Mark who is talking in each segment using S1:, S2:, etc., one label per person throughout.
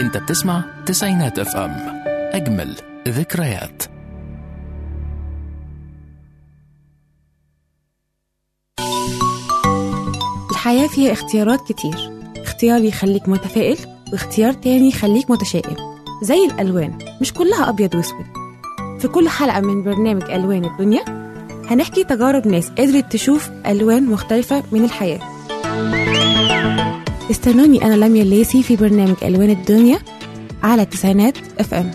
S1: انت بتسمع تسعينات اف ام اجمل ذكريات
S2: الحياة فيها اختيارات كتير اختيار يخليك متفائل واختيار تاني يخليك متشائم زي الألوان مش كلها أبيض وأسود في كل حلقة من برنامج ألوان الدنيا هنحكي تجارب ناس قدرت تشوف ألوان مختلفة من الحياة استنوني أنا لميا الليسي في برنامج ألوان الدنيا على التسعينات اف ام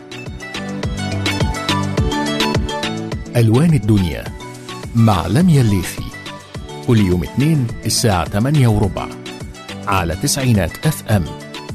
S1: ألوان الدنيا مع لميا الليثي كل يوم اثنين الساعة 8 وربع على تسعينات اف ام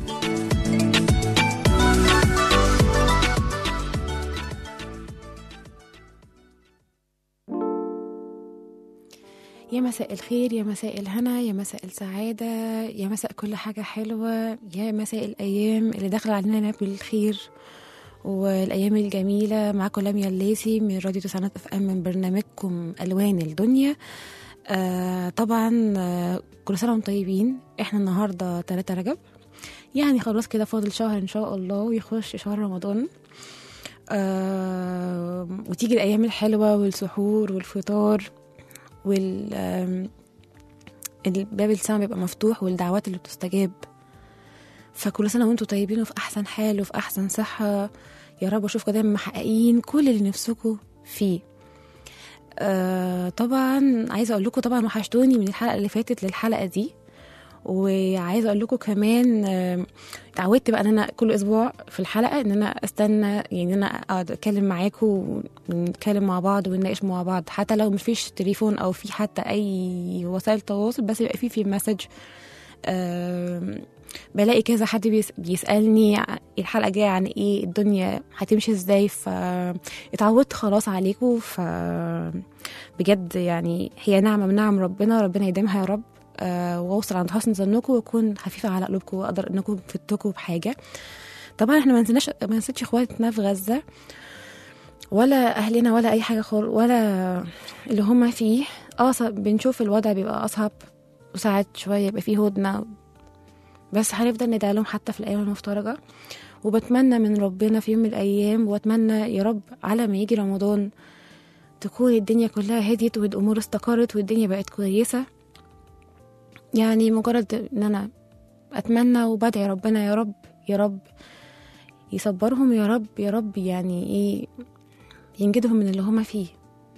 S2: يا مساء الخير يا مساء الهنا يا مساء السعادة يا مساء كل حاجة حلوة يا مساء الأيام اللي داخلة علينا بالخير والأيام الجميلة معاكم لميا الليسي من راديو تسعينات اف ام من برنامجكم ألوان الدنيا آه طبعا آه كل سنة وانتم طيبين احنا النهاردة 3 رجب يعني خلاص كده فاضل شهر ان شاء الله ويخش شهر رمضان آه وتيجي الأيام الحلوة والسحور والفطار وال آم، الباب السما بيبقى مفتوح والدعوات اللي بتستجاب فكل سنة وانتم طيبين وفي أحسن حال وفي أحسن صحة يا رب أشوفكم دايما محققين كل اللي نفسكم فيه آه طبعا عايزة أقول لكم طبعا وحشتوني من الحلقة اللي فاتت للحلقة دي وعايزه اقول لكم كمان آه، اتعودت بقى ان انا كل اسبوع في الحلقه ان انا استنى يعني ان انا اقعد اتكلم معاكم ونتكلم مع بعض ونناقش مع بعض حتى لو مفيش تليفون او في حتى اي وسائل تواصل بس يبقى في في مسج آم، بلاقي كذا حد بيس- بيسالني ع- الحلقه الجايه عن ايه الدنيا هتمشي ازاي فاتعودت خلاص عليكم ف بجد يعني هي نعمه من نعم ربنا ربنا يديمها يا رب آه، واوصل عند حسن ظنكم واكون خفيفه على قلوبكم واقدر انكم تفدتكم بحاجه طبعا احنا ما نسيناش ما نسيتش اخواتنا في غزه ولا اهلنا ولا اي حاجه خالص ولا اللي هم فيه اه ص- بنشوف الوضع بيبقى اصعب وساعات شويه يبقى فيه هدنه بس هنفضل ندعي لهم حتى في الايام المفترجه وبتمنى من ربنا في يوم من الايام واتمنى يا رب على ما يجي رمضان تكون الدنيا كلها هديت والامور استقرت والدنيا بقت كويسه يعني مجرد ان انا اتمنى وبدعي ربنا يا رب يا رب يصبرهم يا رب يا رب يعني ايه ينجدهم من اللي هما فيه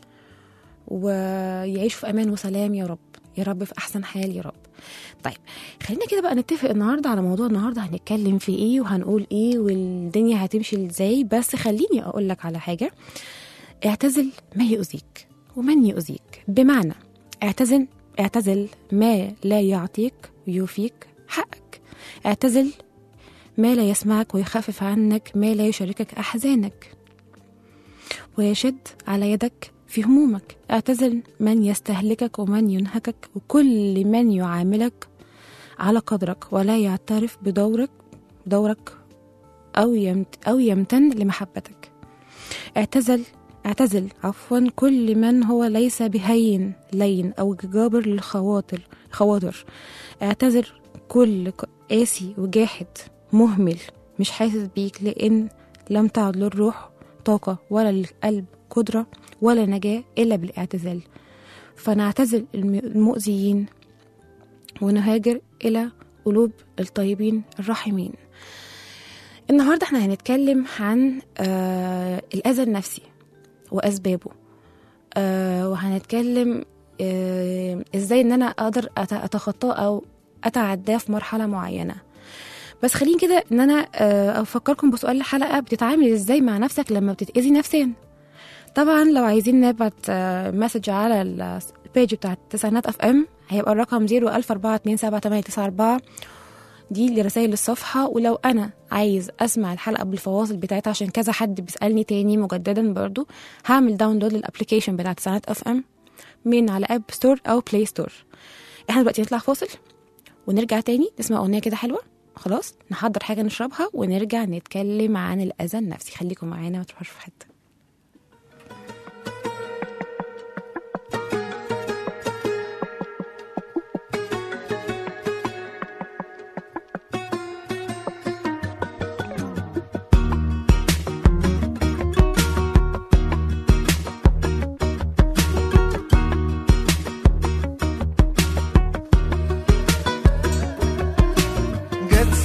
S2: ويعيشوا في امان وسلام يا رب يا رب في احسن حال يا رب طيب خلينا كده بقى نتفق النهارده على موضوع النهارده هنتكلم في ايه وهنقول ايه والدنيا هتمشي ازاي بس خليني اقول لك على حاجه اعتزل ما يؤذيك ومن يؤذيك بمعنى اعتزل اعتزل ما لا يعطيك ويوفيك حقك اعتزل ما لا يسمعك ويخفف عنك ما لا يشاركك أحزانك ويشد على يدك في همومك اعتزل من يستهلكك ومن ينهكك وكل من يعاملك على قدرك ولا يعترف بدورك دورك أو يمت أو يمتن لمحبتك اعتزل اعتزل عفوا كل من هو ليس بهين لين أو جابر للخواطر خواطر اعتذر كل ق- قاسي وجاحد مهمل مش حاسس بيك لأن لم تعد للروح طاقة ولا للقلب قدرة ولا نجاة إلا بالاعتزال فنعتزل الم- المؤذيين ونهاجر إلى قلوب الطيبين الراحمين النهاردة احنا هنتكلم عن آه الأذى النفسي وأسبابه آه وهنتكلم آه ازاي ان انا اقدر أت- اتخطاه او اتعداه في مرحله معينه بس خليني كده ان انا آه، افكركم بسؤال الحلقه بتتعامل ازاي مع نفسك لما بتتاذي نفسيا طبعا لو عايزين نبعت آه، مسج على ال- البيج بتاعت تسعينات اف ام هيبقى الرقم 014278894 دي لرسائل الصفحة ولو أنا عايز أسمع الحلقة بالفواصل بتاعتها عشان كذا حد بيسألني تاني مجددا برضو هعمل داونلود للأبليكيشن بتاعت تسعينات اف ام من على اب ستور أو بلاي ستور احنا دلوقتي نطلع فاصل ونرجع تاني نسمع أغنية كده حلوة خلاص نحضر حاجة نشربها ونرجع نتكلم عن الأذى النفسي خليكم معانا ما تروحوش في حتة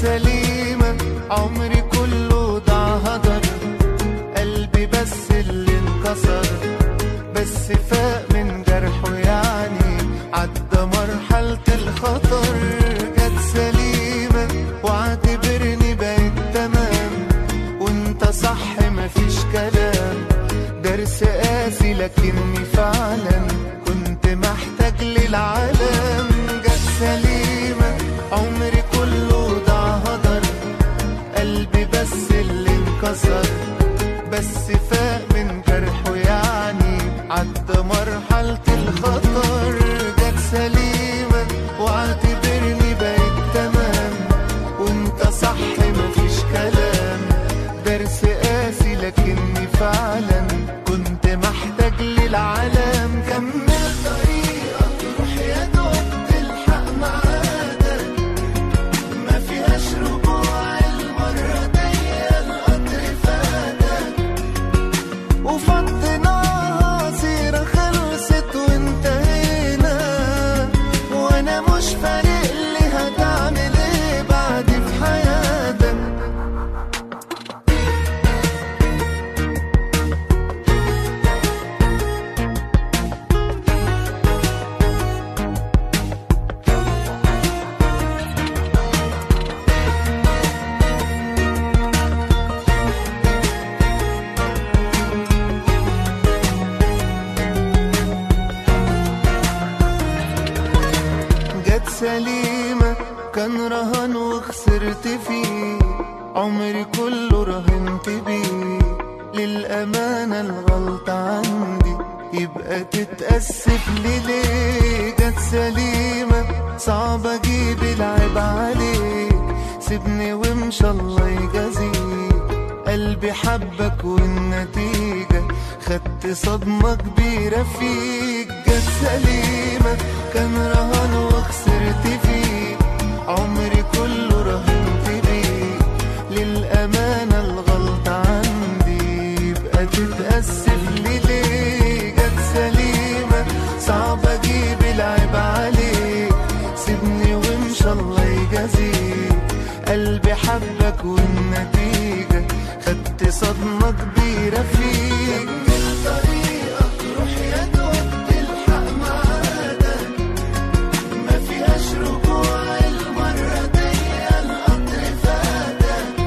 S3: سليمة عمري كله ضاع هدر قلبي بس اللي انكسر بس فاق من جرحه يعني عدى مرحلة الخطر جت سليمة واعتبرني بقيت تمام وانت صح مفيش كلام درس قاسي لكني فعلا كنت محتاج للعالم جت سليمة عمري كله ضاع هدر قلبي بس اللي انكسر بس فاق من جرحه يعني عدى مرحلة الخطر جت سليمة واعتبرني بقيت تمام وانت صح مفيش كلام درس قاسي لكني فعلا كنت محتاج للعالم كمل طريقك روح يا دوب تلحق معادك ما فيهاش رجوع المرة دي القطر فاتك وفضيناها سيرة خلصت وانتهينا وانا مش فارق لي هتعمل ايه بعد في حياتك جت سليمة كان رهان وخسرت فيه عمري كله رهنت بيه للأمانة الغلطة عندي يبقى تتأسف لي ليه جت سليمة صعب أجيب العيب عليك سيبني وامشى الله يجازيك قلبي حبك والنتيجة خدت صدمة كبيرة فيك جت سليمة كان رهان وخسرت فيه عمري كله رهنت بيه للأمانة الغلطة عندي يبقى تتأسف لي ليه جت سليمة صعب أجيب العيب عليك سيبني وامشى الله يجازيك قلبي حبك والنتيجة خدت صدمة كبيرة فيك كمل طريقك روح يا دوب تلحق معادك ما فيهاش رجوع المرة دي القطر فاتك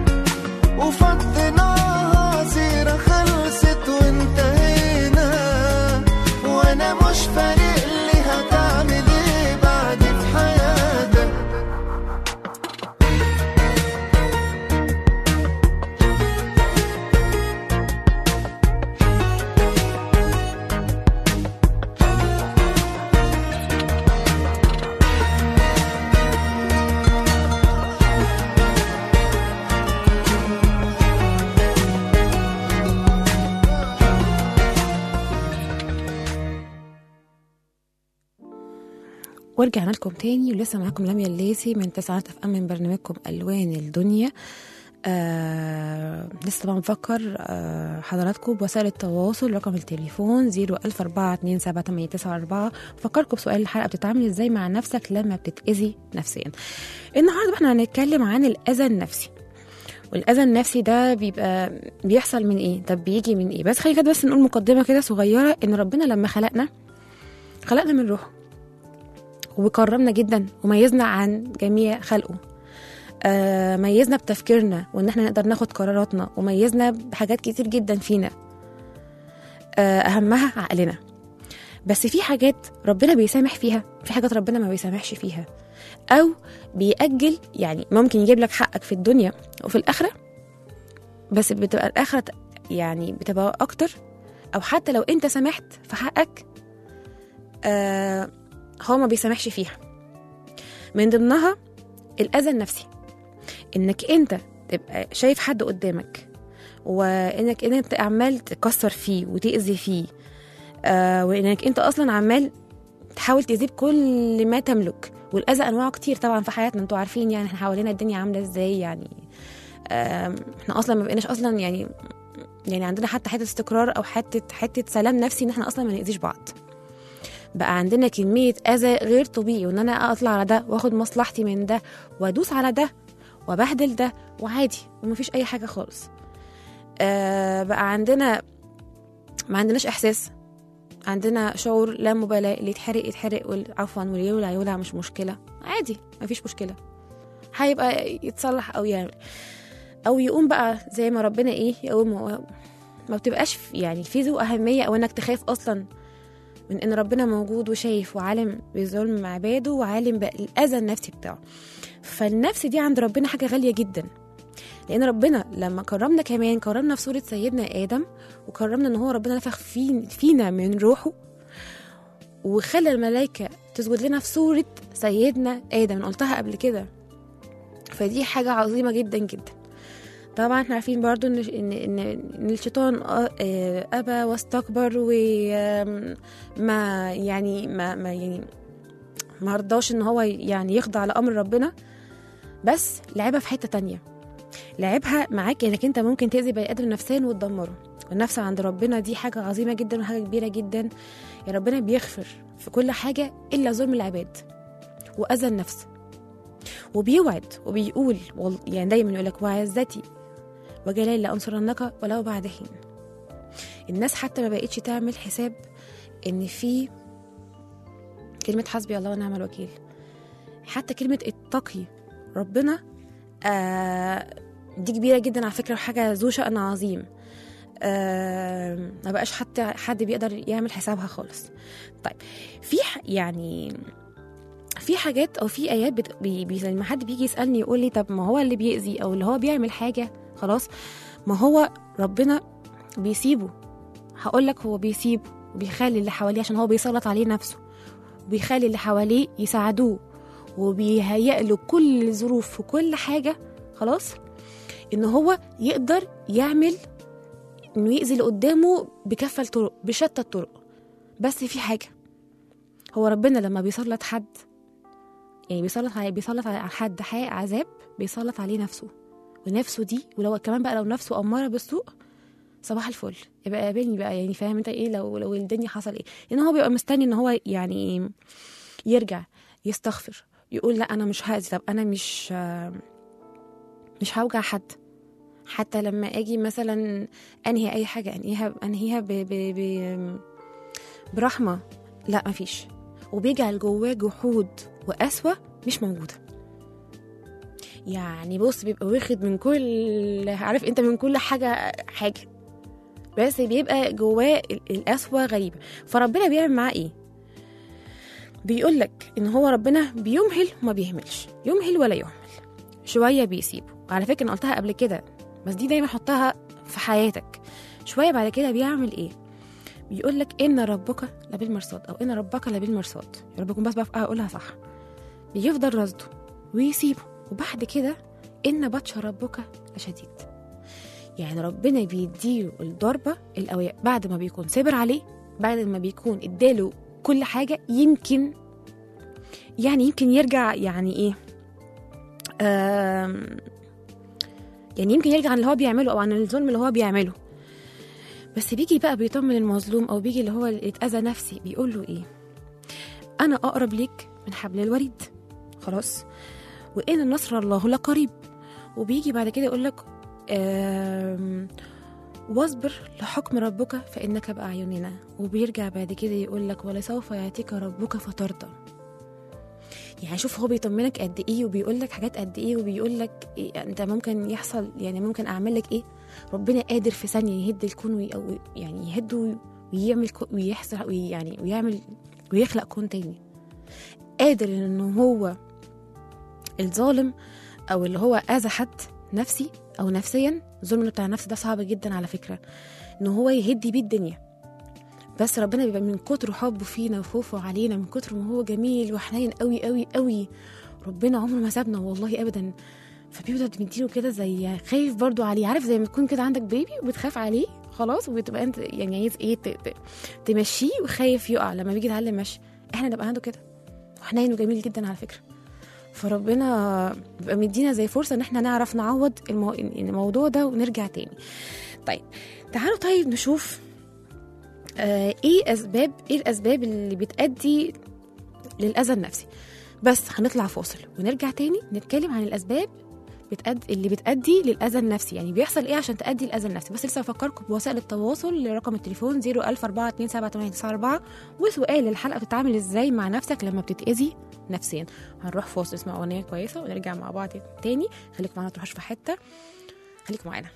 S3: وفضيناها سيرة خلصت وانتهينا وانا مش فارق لي هتعمل ايه بعد في حياتك
S2: ورجعنا لكم تاني ولسه معاكم لميا الليثي من تسعات اف ام من برنامجكم الوان الدنيا آه لسه طبعا بفكر آه حضراتكم بوسائل التواصل رقم التليفون 010427894 بفكركم بسؤال الحلقه بتتعامل ازاي مع نفسك لما بتتاذي نفسيا النهارده احنا هنتكلم عن الاذى النفسي والاذى النفسي ده بيبقى بيحصل من ايه طب بيجي من ايه بس خلينا كده بس نقول مقدمه كده صغيره ان ربنا لما خلقنا خلقنا من روحه وكرمنا جدا وميزنا عن جميع خلقه آه ميزنا بتفكيرنا وان احنا نقدر ناخد قراراتنا وميزنا بحاجات كتير جدا فينا آه اهمها عقلنا بس في حاجات ربنا بيسامح فيها في حاجات ربنا ما بيسامحش فيها او بيأجل يعني ممكن يجيب لك حقك في الدنيا وفي الاخره بس بتبقى الاخره يعني بتبقى اكتر او حتى لو انت سامحت في حقك آه هو ما بيسامحش فيها من ضمنها الأذى النفسي إنك أنت تبقى شايف حد قدامك وإنك أنت عمال تكسر فيه وتأذي فيه آه وإنك أنت أصلا عمال تحاول تأذيه بكل ما تملك والأذى أنواعه كتير طبعا في حياتنا أنتوا عارفين يعني احنا حوالينا الدنيا عاملة إزاي يعني آه احنا أصلا ما بقيناش أصلا يعني يعني عندنا حتى حتة استقرار أو حتة حتة سلام نفسي إن احنا أصلا ما نأذيش بعض بقى عندنا كمية أذى غير طبيعي وإن أنا أطلع على ده وآخد مصلحتي من ده وأدوس على ده وابهدل ده وعادي ومفيش اي حاجه خالص آه بقى عندنا ما عندناش احساس عندنا شعور لا مبالاه اللي يتحرق يتحرق وال- عفوا واللي يولع يولع مش مشكله عادي مفيش مشكله هيبقى يتصلح او يعمل او يقوم بقى زي ما ربنا ايه يقوم هو- ما بتبقاش في- يعني في ذو اهميه او انك تخاف اصلا من ان ربنا موجود وشايف وعالم بظلم عباده وعالم بالاذى النفسي بتاعه فالنفس دي عند ربنا حاجه غاليه جدا لان ربنا لما كرمنا كمان كرمنا في صوره سيدنا ادم وكرمنا ان هو ربنا نفخ في فينا من روحه وخلى الملائكه تسجد لنا في صوره سيدنا ادم انا قلتها قبل كده فدي حاجه عظيمه جدا جدا طبعا احنا عارفين برضو ان ان ان, إن الشيطان آه، آه، ابى واستكبر وما يعني ما, ما يعني ما رضاش ان هو يعني يخضع لامر ربنا بس لعبها في حته تانية لعبها معاك انك انت ممكن تاذي بني ادم نفسيا وتدمره والنفس عند ربنا دي حاجه عظيمه جدا وحاجه كبيره جدا يا ربنا بيغفر في كل حاجه الا ظلم العباد واذى النفس وبيوعد وبيقول وال- يعني دايما يقول لك وعزتي وجلال لأنصرنك ولو بعد حين الناس حتى ما بقتش تعمل حساب ان في كلمة حسبي الله ونعم الوكيل حتى كلمة اتقي ربنا آه دي كبيرة جدا على فكرة وحاجة ذو شأن عظيم آه ما بقاش حتى حد بيقدر يعمل حسابها خالص طيب في ح- يعني في حاجات او في ايات بت... بي... بي... لما حد بيجي يسالني يقول لي طب ما هو اللي بيأذي او اللي هو بيعمل حاجه خلاص ما هو ربنا بيسيبه هقول لك هو بيسيبه وبيخلي اللي حواليه عشان هو بيسلط عليه نفسه وبيخلي اللي حواليه يساعدوه وبيهيئ له كل الظروف وكل حاجه خلاص ان هو يقدر يعمل انه يأذي اللي قدامه بكافة الطرق بشتى الطرق بس في حاجه هو ربنا لما بيسلط حد يعني بيسلط عليه بيسلط على حد حق عذاب بيسلط عليه نفسه ونفسه دي ولو كمان بقى لو نفسه أمارة بالسوء صباح الفل يبقى قابلني بقى يعني فاهم انت ايه لو لو الدنيا حصل ايه لان هو بيبقى مستني ان هو يعني يرجع يستغفر يقول لا انا مش هاذي طب انا مش مش هوجع حد حتى لما اجي مثلا انهي اي حاجه انهيها انهيها ب ب ب برحمه لا مفيش وبيجعل جواه جحود وقسوه مش موجوده يعني بص بيبقى واخد من كل عارف انت من كل حاجه حاجه بس بيبقى جواه ال- القسوه غريبه فربنا بيعمل معاه ايه بيقول لك ان هو ربنا بيمهل وما بيهملش يمهل ولا يهمل شويه بيسيبه وعلى فكره انا قلتها قبل كده بس دي دايما حطها في حياتك شويه بعد كده بيعمل ايه بيقول لك ان ربك لبالمرصاد او ان ربك لبالمرصاد يا رب اكون بس بعرف اقولها صح بيفضل رصده ويسيبه وبعد كده ان بطش ربك لشديد يعني ربنا بيديله الضربه القويه بعد ما بيكون صبر عليه بعد ما بيكون اداله كل حاجه يمكن يعني يمكن يرجع يعني ايه آم يعني يمكن يرجع عن اللي هو بيعمله او عن الظلم اللي هو بيعمله بس بيجي بقى بيطمن المظلوم او بيجي اللي هو اللي اتاذى نفسي بيقول له ايه انا اقرب ليك من حبل الوريد خلاص وان نصر الله لقريب وبيجي بعد كده يقول لك آم، واصبر لحكم ربك فانك باعيننا وبيرجع بعد كده يقول لك ولسوف يعطيك ربك فترضى يعني شوف هو بيطمنك قد ايه وبيقول لك حاجات قد ايه وبيقول لك إيه انت ممكن يحصل يعني ممكن اعمل لك ايه ربنا قادر في ثانيه يهد الكون وي أو يعني يهده ويعمل كو- ويحصل وي- يعني ويعمل ويخلق كون تاني قادر ان هو الظالم او اللي هو اذى حد نفسي او نفسيا الظلم بتاع النفس ده صعب جدا على فكره ان هو يهد بيه الدنيا بس ربنا بيبقى من كتر حبه فينا وخوفه علينا من كتر ما هو جميل وحنين قوي قوي قوي ربنا عمره ما سابنا والله ابدا فبيفضل مديله كده زي خايف برضو عليه عارف زي ما تكون كده عندك بيبي وبتخاف عليه خلاص وبتبقى انت يعني عايز ايه ت- ت- تمشيه وخايف يقع لما بيجي يتعلم مشي احنا نبقى عنده كده وحنين وجميل جدا على فكره فربنا بيبقى مدينا زي فرصه ان احنا نعرف نعوض المو... الموضوع ده ونرجع تاني طيب تعالوا طيب نشوف آه ايه اسباب ايه الاسباب اللي بتأدي للاذى النفسي بس هنطلع فاصل ونرجع تاني نتكلم عن الاسباب بتأدي اللي بتأدي للأذى النفسي يعني بيحصل إيه عشان تأدي الأذى النفسي بس لسه بفكركم بوسائل التواصل لرقم التليفون 010427894 وسؤال الحلقة بتتعامل إزاي مع نفسك لما بتتأذي نفسيا هنروح فاصل نسمع أغنية كويسة ونرجع مع بعض تاني خليكم معانا تروحوش في حتة خليكم معانا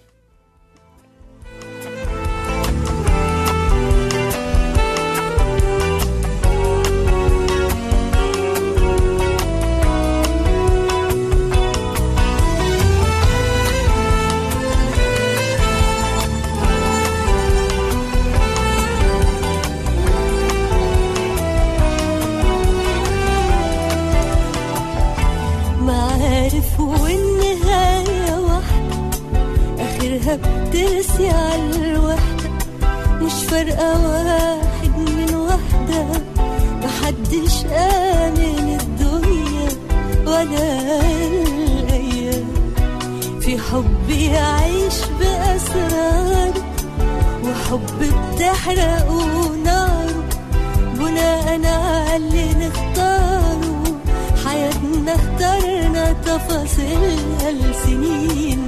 S4: معارف والنهاية واحدة آخرها بترسي على الوحدة مش فارقة واحد من واحدة محدش آمن الدنيا ولا الأيام في حب يعيش بأسراره وحب بتحرقه ناره بناء على اللي نختاره حياتنا اخترنا تفاصيلها لسنين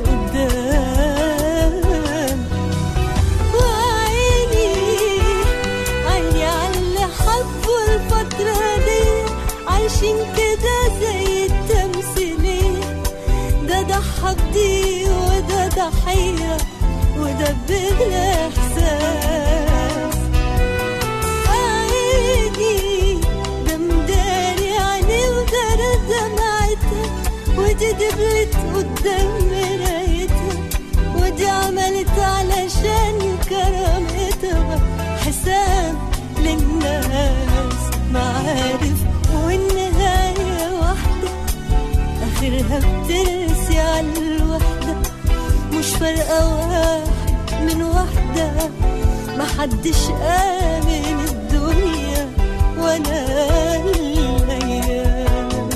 S4: قدام وعيني عيني على اللي حبوا الفترة دي عايشين كده زي التمثيلية ده ضحى بدي وده ضحية وده بلا إحساس عيني ده مداري عيني ودار دمعتها ودي دبلت قدام مرايتها ودي عملت علشان كرامتها حساب للناس معارف والنهاية واحدة آخرها بترسي على الوحدة مش فارقة واحد من واحدة محدش آمن الدنيا ولا الأيام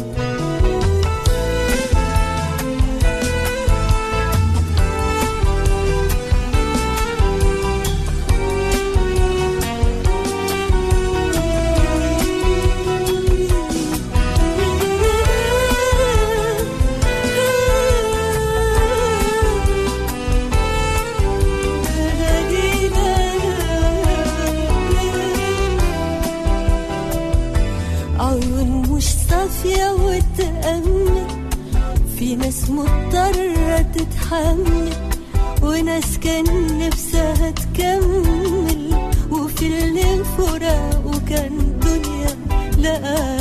S4: عيون مش صافية وتأمن في ناس مضطرة تتحمل وناس كان نفسها تكمل وفي اللي فراق وكان دنيا لا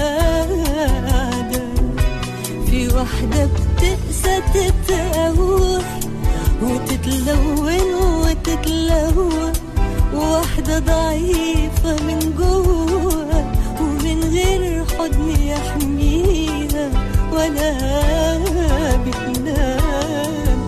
S4: قاعدة في واحدة بتقسى تتقوى وتتلون وتتلوى وواحدة ضعيفة من جوه ومن غير حضن يحميها ولا بتنام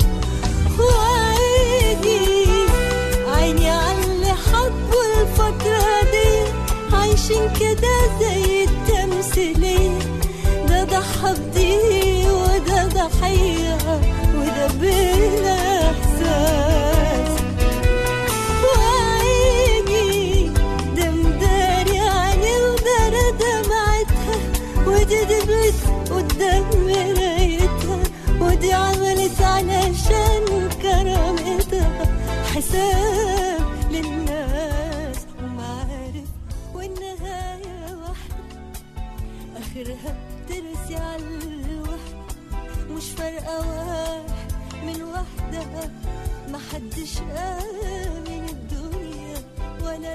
S4: وعيني عيني على اللي حبوا الفترة دي عايشين كده زي التمثيلية ده ضحى بدي وده ضحية وده بلا إحساس وعيني ده مداري عيني ودار دمعتها ودي دبلت قدام مرايتها ودي عملت علشان كرامتها حساب للناس ومعارف والنهاية واحدة آخرها بترسي على الوحدة مش فارقة واحد من واحدة محدش آمن الدنيا ولا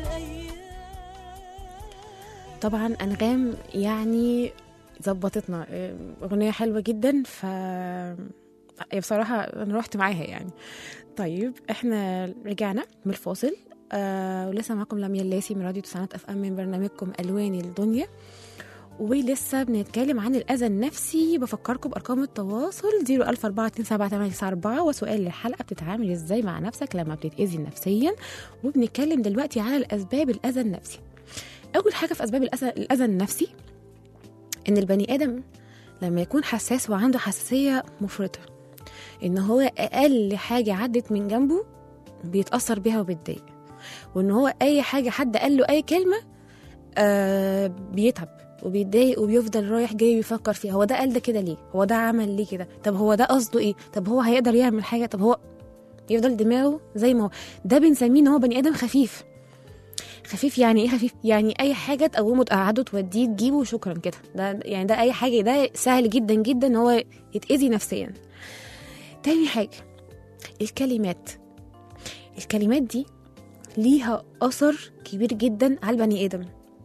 S4: الأيام
S2: طبعا انغام يعني ظبطتنا اغنيه حلوه جدا ف بصراحه انا رحت معاها يعني طيب احنا رجعنا من الفاصل آه ولسه معاكم لميا اللاسي من راديو تسعينات اف ام من برنامجكم الوان الدنيا ولسه بنتكلم عن الأذى النفسي بفكركم بأرقام التواصل 014278994 وسؤال الحلقة بتتعامل ازاي مع نفسك لما بتتأذي نفسيا وبنتكلم دلوقتي على الأسباب الأذى النفسي أول حاجة في أسباب الأذى الأذى النفسي إن البني آدم لما يكون حساس وعنده حساسية مفرطة إن هو أقل حاجة عدت من جنبه بيتأثر بيها وبيتضايق وإن هو أي حاجة حد قال له أي كلمة آه بيتعب وبيتضايق وبيفضل رايح جاي بيفكر فيها هو ده قال ده كده ليه هو ده عمل ليه كده طب هو ده قصده ايه طب هو هيقدر يعمل حاجه طب هو يفضل دماغه زي ما هو ده بنسميه ان هو بني ادم خفيف خفيف يعني ايه خفيف يعني اي حاجه تقومه تقعده توديه تجيبه وشكرا كده ده يعني ده اي حاجه ده سهل جدا جدا ان هو يتاذي نفسيا تاني حاجه الكلمات الكلمات دي ليها اثر كبير جدا على البني ادم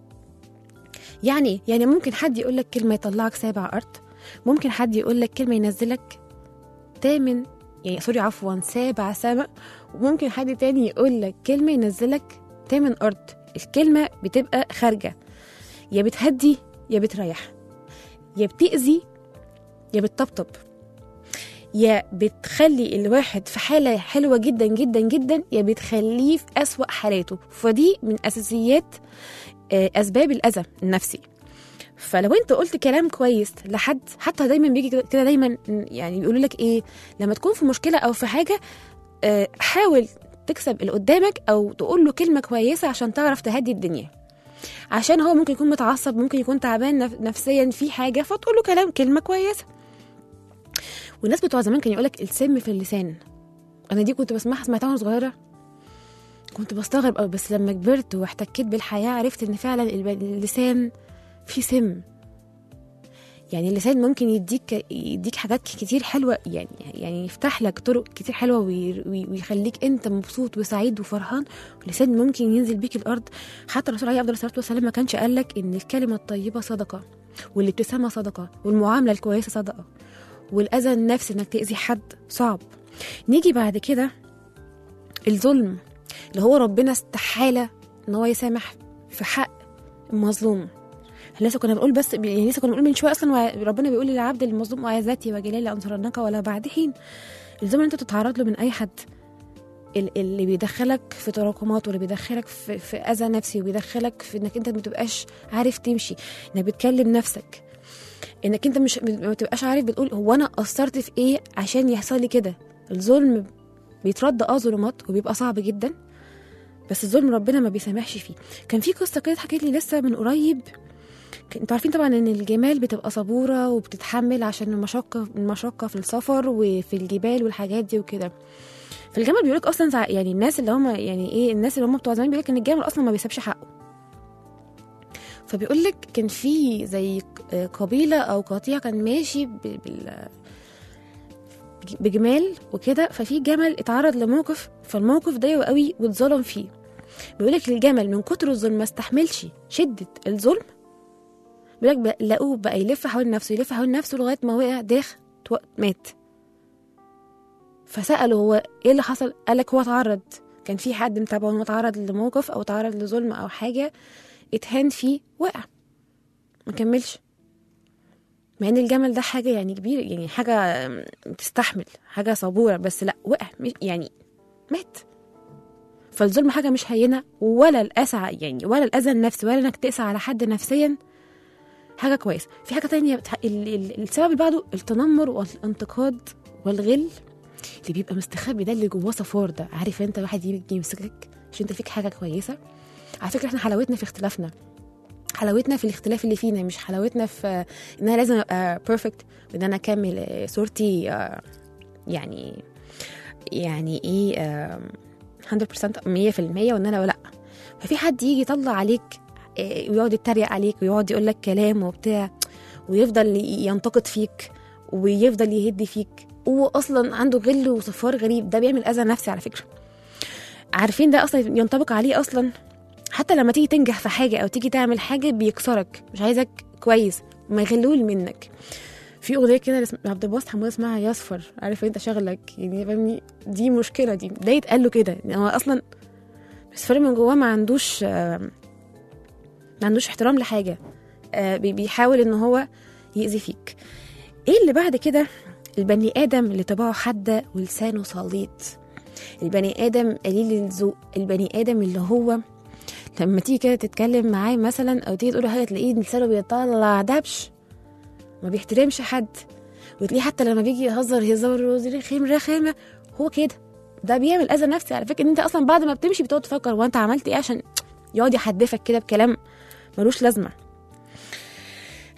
S2: يعني إيه؟ يعني ممكن حد يقول لك كلمه يطلعك سابع ارض ممكن حد يقول لك كلمه ينزلك تامن يعني سوري عفوا سابع سما وممكن حد تاني يقول لك كلمه ينزلك تامن ارض الكلمه بتبقى خارجه يا بتهدي يا بتريح يا بتأذي يا بتطبطب يا بتخلي الواحد في حالة حلوة جدا جدا جدا يا بتخليه في أسوأ حالاته فدي من أساسيات آه، أسباب الأذى النفسي فلو انت قلت كلام كويس لحد حتى دايما بيجي كده- كده دايما يعني بيقولوا لك ايه لما تكون في مشكله او في حاجه آه، حاول تكسب اللي قدامك او تقول له كلمه كويسه عشان تعرف تهدي الدنيا عشان هو ممكن يكون متعصب ممكن يكون تعبان نف- نفسيا في حاجه فتقول له كلام كلمه كويسه والناس بتوع زمان كان يقولك السم في اللسان انا دي كنت بسمعها سمعتها وانا صغيره كنت بستغرب قوي بس لما كبرت واحتكيت بالحياه عرفت ان فعلا الب- اللسان فيه سم يعني اللسان ممكن يديك يديك حاجات كتير حلوه يعني يعني يفتح لك طرق كتير حلوه وي- وي- ويخليك انت مبسوط وسعيد وفرحان اللسان ممكن ينزل بيك الارض حتى الرسول عليه افضل الصلاه والسلام ما كانش قال لك ان الكلمه الطيبه صدقه والابتسامه صدقه والمعامله الكويسه صدقه والاذى النفسي انك تاذي حد صعب نيجي بعد كده الظلم اللي هو ربنا استحاله ان هو يسامح في حق المظلوم احنا لسه كنا بنقول بس يعني لسه كنا بنقول من شويه اصلا وع- ربنا بيقول للعبد المظلوم وعزتي وجلالي انصرنك ولا بعد حين الظلم اللي انت تتعرض له من اي حد ال- اللي بيدخلك في تراكمات واللي بيدخلك في, في اذى نفسي وبيدخلك في انك انت ما تبقاش عارف تمشي انك بتكلم نفسك انك انت مش ما تبقاش عارف بتقول هو انا قصرت في ايه عشان يحصل لي كده الظلم بيترد اه ظلمات وبيبقى صعب جدا بس الظلم ربنا ما بيسامحش فيه كان في قصه كده حكيت لي لسه من قريب ك- انتوا عارفين طبعا ان الجمال بتبقى صبوره وبتتحمل عشان المشقه المشقه في السفر وفي الجبال والحاجات دي وكده فالجمل بيقولك اصلا سع- يعني الناس اللي هم يعني ايه الناس اللي هم بتوع زمان بيقولك ان الجمل اصلا ما بيسابش حقه فبيقولك كان في زي ق- قبيله او قطيع كان ماشي ب- بال بجمال وكده ففي جمل اتعرض لموقف فالموقف ضايقه قوي واتظلم فيه بيقولك الجمل من كتر الظلم ما استحملش شده الظلم بيقولك بقى- لقوه بقى يلف حوالين نفسه يلف حوالين نفسه لغايه ما وقع داخ تو- مات فسأله هو ايه اللي حصل قالك هو اتعرض كان في حد متابعه انه اتعرض لموقف او اتعرض لظلم او حاجه اتهان فيه وقع ما كملش مع ان الجمل ده حاجه يعني كبيره يعني حاجه م، تستحمل حاجه صبوره بس لا وقع مش- يعني مات فالظلم حاجه مش هينه ولا الاسعى يعني ولا الاذى النفسي ولا انك تقسى على حد نفسيا حاجه كويسه في حاجه تانية بتح... ال... ال... السبب اللي بعده التنمر والانتقاد والغل اللي بيبقى مستخبي ده اللي جواه صفار ده عارف انت واحد يجي يمسكك عشان انت فيك حاجه كويسه على فكره احنا حلاوتنا في اختلافنا حلاوتنا في الاختلاف اللي فينا مش حلاوتنا في ان انا لازم ابقى بيرفكت وان انا اكمل آه، صورتي آه، يعني يعني ايه آه، 100% 100% وان انا لا ففي حد يجي يطلع عليك آه، ويقعد يتريق عليك ويقعد يقول لك كلام وبتاع ويفضل ينتقد فيك ويفضل يهد فيك هو اصلا عنده غل وصفار غريب ده بيعمل اذى نفسي على فكره عارفين ده اصلا ينطبق عليه اصلا حتى لما تيجي تنجح في حاجه او تيجي تعمل حاجه بيكسرك مش عايزك كويس ما يغلول منك في اغنيه كده لاسم- عبد الباسط حمود اسمها يصفر عارف انت شغلك يعني فاهمني دي مشكله دي ده يتقال له كده يعني هو اصلا بس فرق من جواه ما عندوش آه، ما عندوش احترام لحاجه آه، بي- بيحاول ان هو يأذي فيك ايه اللي بعد كده البني ادم اللي طباعه حاده ولسانه سليط البني ادم قليل الذوق البني ادم اللي هو لما تيجي كده تتكلم معاه مثلا او تيجي تقول له حاجه تلاقيه لسانه بيطلع دبش ما بيحترمش حد وتلاقيه حتى لما بيجي يهزر هزار رخيم رخامه هو كده ده بيعمل اذى نفسي على فكره ان انت اصلا بعد ما بتمشي بتقعد تفكر هو انت عملت ايه عشان يقعد يحدفك كده بكلام ملوش لازمه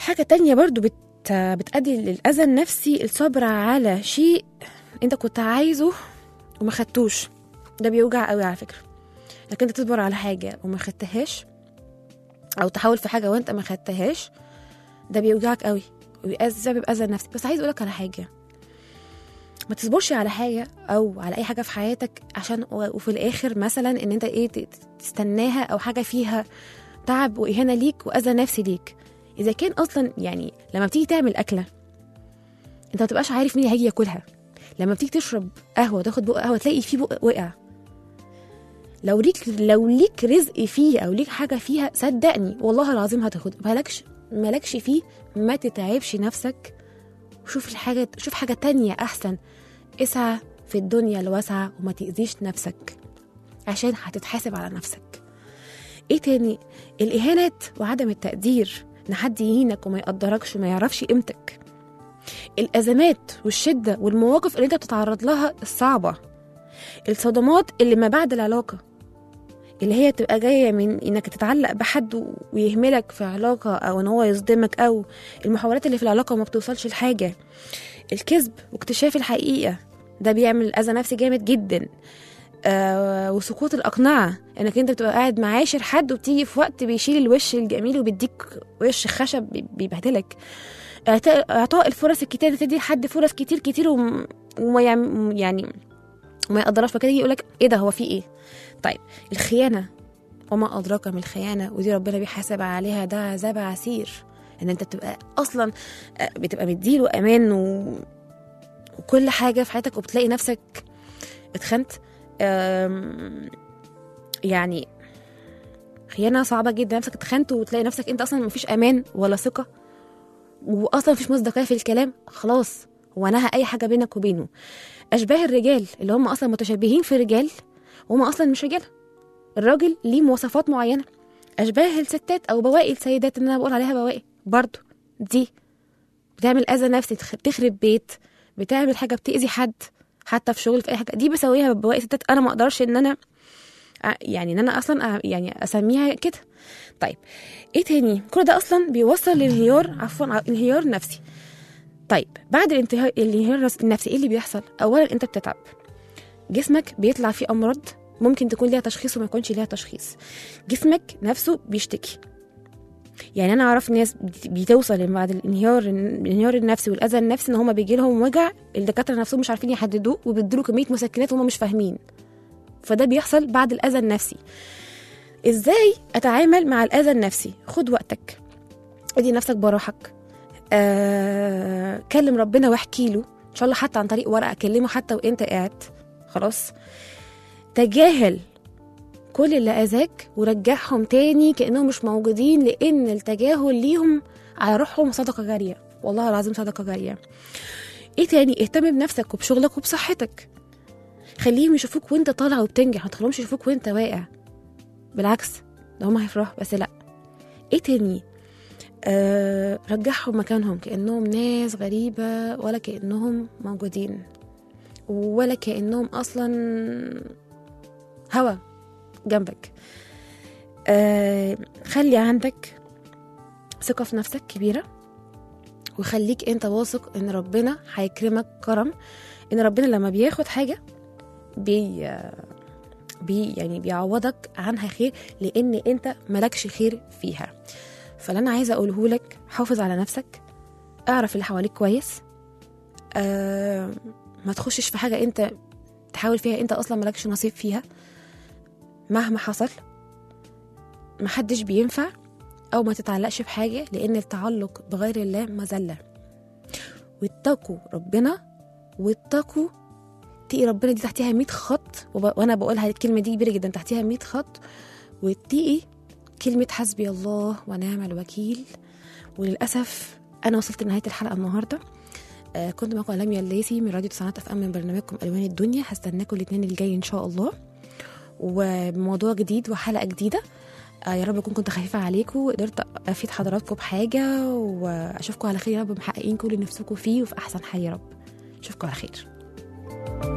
S2: حاجة تانية برضو بت... بتأدي للأذى النفسي الصبر على شيء انت كنت عايزه وما خدتوش ده بيوجع قوي على فكرة لكن انت تصبر على حاجة وما خدتهاش او تحاول في حاجة وانت ما خدتهاش ده بيوجعك قوي وبيسبب أذى نفسي بس عايز اقولك على حاجة ما تصبرش على حاجة أو على أي حاجة في حياتك عشان وفي الآخر مثلا إن أنت إيه ت- تستناها أو حاجة فيها تعب وإهانة ليك وأذى نفسي ليك إذا كان أصلا يعني لما بتيجي تعمل أكلة أنت ما تبقاش عارف مين اللي هيجي ياكلها لما بتيجي تشرب قهوة تاخد بق قهوة تلاقي فيه بق وقع لو ليك لو ليك رزق فيه أو ليك حاجة فيها صدقني والله العظيم هتاخد مالكش مالكش فيه ما تتعبش نفسك وشوف الحاجة شوف حاجة تانية أحسن اسعى في الدنيا الواسعة وما تأذيش نفسك عشان هتتحاسب على نفسك ايه تاني الإهانات وعدم التقدير ان حد يهينك وما يقدركش وما يعرفش قيمتك الأزمات والشدة والمواقف اللي انت بتتعرض لها الصعبة الصدمات اللي ما بعد العلاقة اللي هي تبقى جاية من انك تتعلق بحد ويهملك في علاقة او ان هو يصدمك او المحاولات اللي في العلاقة وما بتوصلش لحاجة الكذب واكتشاف الحقيقة ده بيعمل أذى نفسي جامد جدا آه وسقوط الأقنعة إنك أنت بتبقى قاعد معاشر حد وبتيجي في وقت بيشيل الوش الجميل وبيديك وش خشب بي- بيبهدلك إعطاء إعطاء الفرص الكتير تدي لحد فرص كتير كتير وم- وما يعم- يعني وما يقدرش فكده يجي يقولك إيه ده هو في إيه طيب الخيانة وما أدراك ما الخيانة ودي ربنا بيحاسب عليها ده عذاب عسير إن أنت بتبقى أصلا آه، بتبقى مديله أمان و... وكل حاجة في حياتك وبتلاقي نفسك اتخنت أم، يعني خيانة صعبة جدا نفسك اتخنت وتلاقي نفسك انت اصلا مفيش امان ولا ثقة واصلا مفيش مصداقية في الكلام خلاص هو نهى اي حاجة بينك وبينه اشباه الرجال اللي هم اصلا متشابهين في الرجال وهم اصلا مش رجال الراجل ليه مواصفات معينة اشباه الستات او بواقي السيدات اللي انا بقول عليها بواقي برضو دي بتعمل اذى نفسي تخ- تخرب بيت بتعمل حاجه بتاذي حد حتى في شغل في اي حاجه دي بسويها بواقي ستات انا ما اقدرش ان انا أ- يعني ان انا اصلا أ- يعني اسميها كده طيب ايه تاني كل ده اصلا بيوصل لانهيار عفوا ع- انهيار نفسي طيب بعد الانتهاء الانهيار النفسي ايه اللي بيحصل اولا انت بتتعب جسمك بيطلع فيه امراض ممكن تكون ليها تشخيص وما يكونش ليها تشخيص جسمك نفسه بيشتكي يعني انا اعرف ناس بت- بتوصل بعد الانهيار الانهيار النفسي والاذى النفسي ان هم بيجي لهم وجع الدكاتره نفسهم مش عارفين يحددوه وبيدوا كميه مسكنات وهم مش فاهمين فده بيحصل بعد الاذى النفسي ازاي اتعامل مع الاذى النفسي خد وقتك ادي نفسك براحك آه... كلم ربنا واحكي له ان شاء الله حتى عن طريق ورقه كلمه حتى وانت قاعد خلاص تجاهل كل اللي اذاك ورجعهم تاني كانهم مش موجودين لان التجاهل ليهم على روحهم صدقه جاريه والله العظيم صدقه جاريه ايه تاني اهتم بنفسك وبشغلك وبصحتك خليهم يشوفوك وانت طالع وبتنجح ما تخليهمش يشوفوك وانت واقع بالعكس ده هما هيفرحوا بس لا ايه تاني آه رجعهم مكانهم كانهم ناس غريبه ولا كانهم موجودين ولا كانهم اصلا هوا جنبك آه خلي عندك ثقة في نفسك كبيرة وخليك انت واثق ان ربنا هيكرمك كرم ان ربنا لما بياخد حاجة بي بي يعني بيعوضك عنها خير لان انت ملكش خير فيها فاللي انا عايزه اقوله لك حافظ على نفسك اعرف اللي حواليك كويس آه ما تخشش في حاجه انت تحاول فيها انت اصلا ملكش نصيب فيها مهما حصل محدش بينفع او ما تتعلقش بحاجه لان التعلق بغير الله مذله واتقوا ربنا واتقوا تقي ربنا دي تحتيها 100 خط وب... وانا بقولها الكلمه دي كبيره جدا تحتيها 100 خط واتقي كلمه حسبي الله ونعم الوكيل وللاسف انا وصلت لنهايه الحلقه النهارده آه كنت معكم لميا الليثي من راديو تسعينات اف ام من برنامجكم الوان الدنيا هستناكم الاثنين الجاي ان شاء الله وبموضوع جديد وحلقه جديده آه يا رب اكون كنت خفيفه عليكم وقدرت افيد حضراتكم بحاجه واشوفكم على خير يا رب محققين كل اللي نفسكم فيه وفي احسن حال يا رب اشوفكم على خير